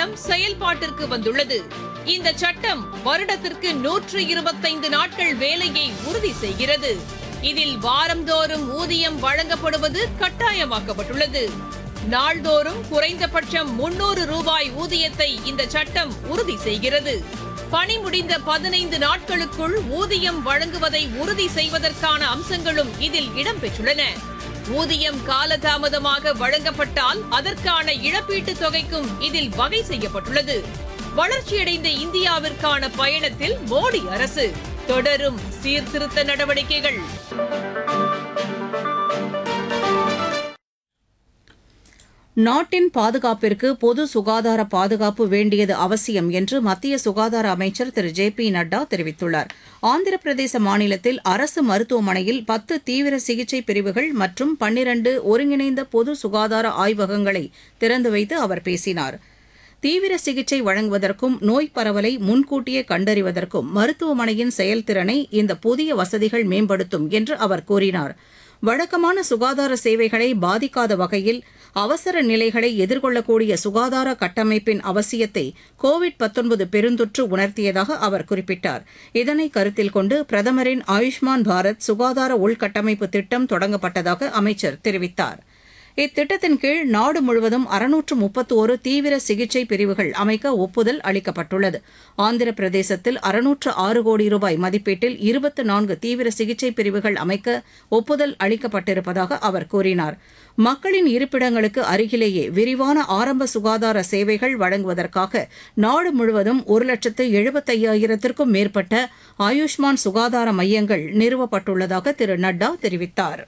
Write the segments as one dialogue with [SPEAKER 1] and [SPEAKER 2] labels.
[SPEAKER 1] சட்டம் செயல்பாட்டிற்கு வந்துள்ளது இந்த சட்டம் வருடத்திற்கு நூற்று இருபத்தைந்து நாட்கள் வேலையை உறுதி செய்கிறது இதில் வாரந்தோறும் ஊதியம் வழங்கப்படுவது கட்டாயமாக்கப்பட்டுள்ளது நாள்தோறும் குறைந்தபட்சம் முன்னூறு ரூபாய் ஊதியத்தை இந்த சட்டம் உறுதி செய்கிறது பணி முடிந்த பதினைந்து நாட்களுக்குள் ஊதியம் வழங்குவதை உறுதி செய்வதற்கான அம்சங்களும் இதில் இடம்பெற்றுள்ளன ஊதியம் காலதாமதமாக வழங்கப்பட்டால் அதற்கான இழப்பீட்டுத் தொகைக்கும் இதில் வகை செய்யப்பட்டுள்ளது வளர்ச்சியடைந்த இந்தியாவிற்கான பயணத்தில் மோடி அரசு தொடரும் சீர்திருத்த நடவடிக்கைகள்
[SPEAKER 2] நாட்டின் பாதுகாப்பிற்கு பொது சுகாதார பாதுகாப்பு வேண்டியது அவசியம் என்று மத்திய சுகாதார அமைச்சர் திரு ஜே பி நட்டா தெரிவித்துள்ளார் ஆந்திர பிரதேச மாநிலத்தில் அரசு மருத்துவமனையில் பத்து தீவிர சிகிச்சை பிரிவுகள் மற்றும் பன்னிரண்டு ஒருங்கிணைந்த பொது சுகாதார ஆய்வகங்களை திறந்து வைத்து அவர் பேசினார் தீவிர சிகிச்சை வழங்குவதற்கும் நோய் பரவலை முன்கூட்டியே கண்டறிவதற்கும் மருத்துவமனையின் செயல்திறனை இந்த புதிய வசதிகள் மேம்படுத்தும் என்று அவர் கூறினார் வழக்கமான சுகாதார சேவைகளை பாதிக்காத வகையில் அவசர நிலைகளை எதிர்கொள்ளக்கூடிய சுகாதார கட்டமைப்பின் அவசியத்தை கோவிட் பெருந்தொற்று உணர்த்தியதாக அவர் குறிப்பிட்டார் இதனை கருத்தில் கொண்டு பிரதமரின் ஆயுஷ்மான் பாரத் சுகாதார உள்கட்டமைப்பு திட்டம் தொடங்கப்பட்டதாக அமைச்சர் தெரிவித்தார் இத்திட்டத்தின் கீழ் நாடு முழுவதும் அறுநூற்று முப்பத்தோரு தீவிர சிகிச்சை பிரிவுகள் அமைக்க ஒப்புதல் அளிக்கப்பட்டுள்ளது ஆந்திர பிரதேசத்தில் அறுநூற்று ஆறு கோடி ரூபாய் மதிப்பீட்டில் இருபத்து நான்கு தீவிர சிகிச்சை பிரிவுகள் அமைக்க ஒப்புதல் அளிக்கப்பட்டிருப்பதாக அவர் கூறினார் மக்களின் இருப்பிடங்களுக்கு அருகிலேயே விரிவான ஆரம்ப சுகாதார சேவைகள் வழங்குவதற்காக நாடு முழுவதும் ஒரு லட்சத்து எழுபத்தையாயிரத்திற்கும் மேற்பட்ட ஆயுஷ்மான் சுகாதார மையங்கள் நிறுவப்பட்டுள்ளதாக திரு நட்டா தெரிவித்தார்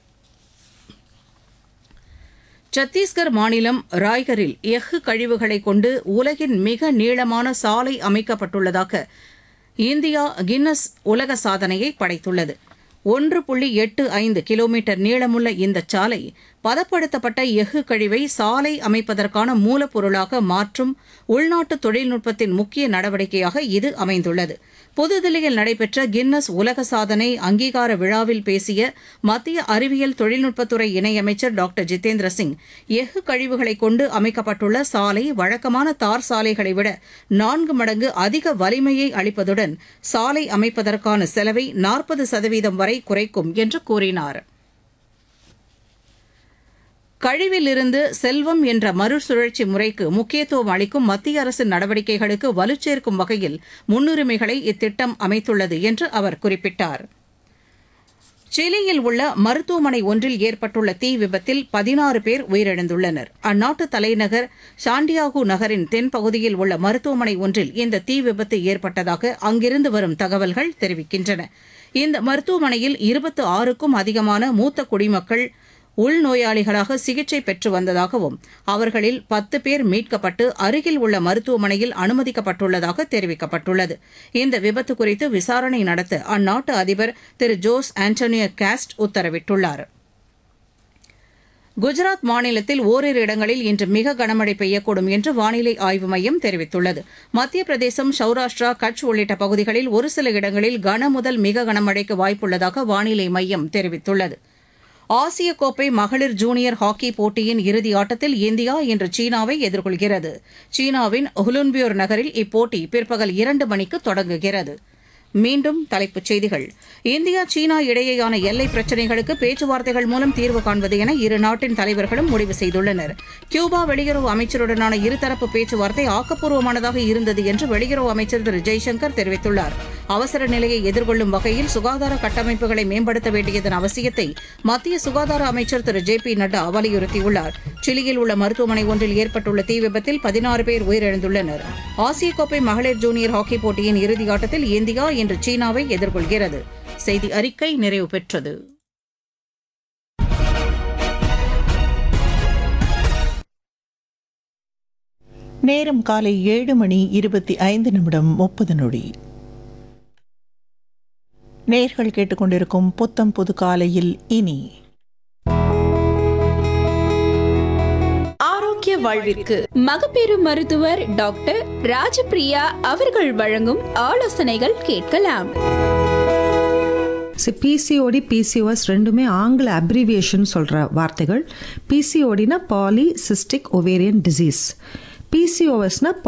[SPEAKER 2] சத்தீஸ்கர் மாநிலம் ராய்கரில் எஃகு கழிவுகளை கொண்டு உலகின் மிக நீளமான சாலை அமைக்கப்பட்டுள்ளதாக இந்தியா கின்னஸ் உலக சாதனையை படைத்துள்ளது ஒன்று புள்ளி எட்டு ஐந்து கிலோமீட்டர் நீளமுள்ள இந்த சாலை பதப்படுத்தப்பட்ட எஃகு கழிவை சாலை அமைப்பதற்கான மூலப்பொருளாக மாற்றும் உள்நாட்டு தொழில்நுட்பத்தின் முக்கிய நடவடிக்கையாக இது அமைந்துள்ளது புதுதில்லியில் நடைபெற்ற கின்னஸ் உலக சாதனை அங்கீகார விழாவில் பேசிய மத்திய அறிவியல் தொழில்நுட்பத்துறை இணையமைச்சர் டாக்டர் ஜிதேந்திர சிங் எஃகு கழிவுகளை கொண்டு அமைக்கப்பட்டுள்ள சாலை வழக்கமான தார் சாலைகளை விட நான்கு மடங்கு அதிக வலிமையை அளிப்பதுடன் சாலை அமைப்பதற்கான செலவை நாற்பது சதவீதம் வரை குறைக்கும் என்று கூறினார் கழிவிலிருந்து செல்வம் என்ற மறுசுழற்சி முறைக்கு முக்கியத்துவம் அளிக்கும் மத்திய அரசின் நடவடிக்கைகளுக்கு வலுச்சேர்க்கும் வகையில் முன்னுரிமைகளை இத்திட்டம் அமைத்துள்ளது என்று அவர் குறிப்பிட்டார் சிலியில் உள்ள மருத்துவமனை ஒன்றில் ஏற்பட்டுள்ள தீ விபத்தில் பதினாறு பேர் உயிரிழந்துள்ளனர் அந்நாட்டு தலைநகர் சாண்டியாகு நகரின் தென்பகுதியில் உள்ள மருத்துவமனை ஒன்றில் இந்த தீ விபத்து ஏற்பட்டதாக அங்கிருந்து வரும் தகவல்கள் தெரிவிக்கின்றன இந்த மருத்துவமனையில் இருபத்து ஆறுக்கும் அதிகமான மூத்த குடிமக்கள் உள்நோயாளிகளாக சிகிச்சை பெற்று வந்ததாகவும் அவர்களில் பத்து பேர் மீட்கப்பட்டு அருகில் உள்ள மருத்துவமனையில் அனுமதிக்கப்பட்டுள்ளதாக தெரிவிக்கப்பட்டுள்ளது இந்த விபத்து குறித்து விசாரணை நடத்த அந்நாட்டு அதிபர் திரு ஜோஸ் ஆண்டனியோ காஸ்ட் உத்தரவிட்டுள்ளார் குஜராத் மாநிலத்தில் ஓரிரு இடங்களில் இன்று மிக கனமழை பெய்யக்கூடும் என்று வானிலை ஆய்வு மையம் தெரிவித்துள்ளது மத்திய பிரதேசம் சௌராஷ்டிரா கட்ச் உள்ளிட்ட பகுதிகளில் ஒரு சில இடங்களில் கன முதல் மிக கனமழைக்கு வாய்ப்புள்ளதாக வானிலை மையம் தெரிவித்துள்ளது ஆசிய கோப்பை மகளிர் ஜூனியர் ஹாக்கி போட்டியின் இறுதி ஆட்டத்தில் இந்தியா இன்று சீனாவை எதிர்கொள்கிறது சீனாவின் ஹுலுன்பியோர் நகரில் இப்போட்டி பிற்பகல் இரண்டு மணிக்கு தொடங்குகிறது மீண்டும் தலைப்புச் செய்திகள் இந்தியா சீனா இடையேயான எல்லை பிரச்சினைகளுக்கு பேச்சுவார்த்தைகள் மூலம் தீர்வு காண்பது என இரு நாட்டின் தலைவர்களும் முடிவு செய்துள்ளனர் கியூபா வெளியுறவு அமைச்சருடனான இருதரப்பு பேச்சுவார்த்தை ஆக்கப்பூர்வமானதாக இருந்தது என்று வெளியுறவு அமைச்சர் திரு ஜெய்சங்கர் தெரிவித்துள்ளார் அவசர நிலையை எதிர்கொள்ளும் வகையில் சுகாதார கட்டமைப்புகளை மேம்படுத்த வேண்டியதன் அவசியத்தை மத்திய சுகாதார அமைச்சர் திரு ஜே பி நட்டா வலியுறுத்தியுள்ளார் சிலியில் உள்ள மருத்துவமனை ஒன்றில் ஏற்பட்டுள்ள தீ விபத்தில் பதினாறு பேர் உயிரிழந்துள்ளனர் ஆசிய கோப்பை மகளிர் ஜூனியர் ஹாக்கி போட்டியின் இறுதி ஆட்டத்தில் இந்தியா இன்று சீனாவை எதிர்கொள்கிறது செய்தி அறிக்கை நிறைவு பெற்றது
[SPEAKER 3] நேரம் காலை ஏழு மணி இருபத்தி ஐந்து நிமிடம் முப்பது நொடி நேர்கள் கேட்டுக்கொண்டிருக்கும் புத்தம் புது காலையில் இனி
[SPEAKER 4] ஆரோக்கிய வாழ்விற்கு மகப்பேறு மருத்துவர் டாக்டர் ராஜபிரியா அவர்கள் வழங்கும் ஆலோசனைகள் கேட்கலாம்
[SPEAKER 5] சி பிசிஓடி பிசிஓஎஸ் ரெண்டுமே ஆங்கில அப்ரிவியேஷன் சொல்கிற வார்த்தைகள் பிசிஓடினா பாலி சிஸ்டிக் ஒவேரியன் டிசீஸ் பிசிஓஎஸ்னா